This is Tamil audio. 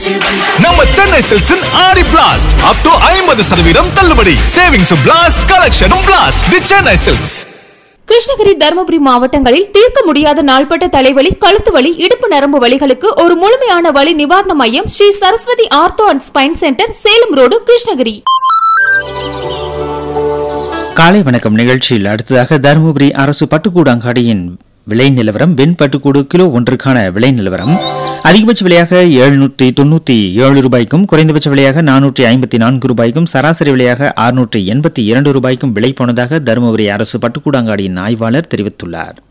நம்ம சென்னை சில்க்ஸின் ஆடி பிளாஸ்ட் அப் டு ஐம்பது சதவீதம் தள்ளுபடி சேவிங்ஸும் பிளாஸ்ட் கலெக்ஷனும் blast the Chennai silks Krishnagiri Dharmapuri மாவட்டங்களில் தீர்க்க முடியாத நாள்பட்ட தலைவலி கழுத்து வலி இடுப்பு நரம்பு வலிகளுக்கு ஒரு முழுமையான வலி நிவாரண மையம் Sri Saraswathi ortho and spine centre Salem road Krishnagiri காலை வணக்கம் நிகழ்ச்சியில் அடுத்ததாக தருமபுரி அரசு பட்டுக்கூடு அங்காடியின் விலை நிலவரம் வெண் பட்டுக்கூடு கிலோ ஒன்றுக்கான விலை நிலவரம் அதிகபட்ச விலையாக எழுநூற்றி தொண்ணூத்தி ஏழு ரூபாய்க்கும் குறைந்தபட்ச விலையாக நானூற்றி ஐம்பத்தி நான்கு ரூபாய்க்கும் சராசரி விலையாக அறுநூற்றி எண்பத்தி இரண்டு ரூபாய்க்கும் விலை போனதாக தருமபுரி அரசு பட்டுக்கூடு அங்காடியின் ஆய்வாளர் தெரிவித்துள்ளார்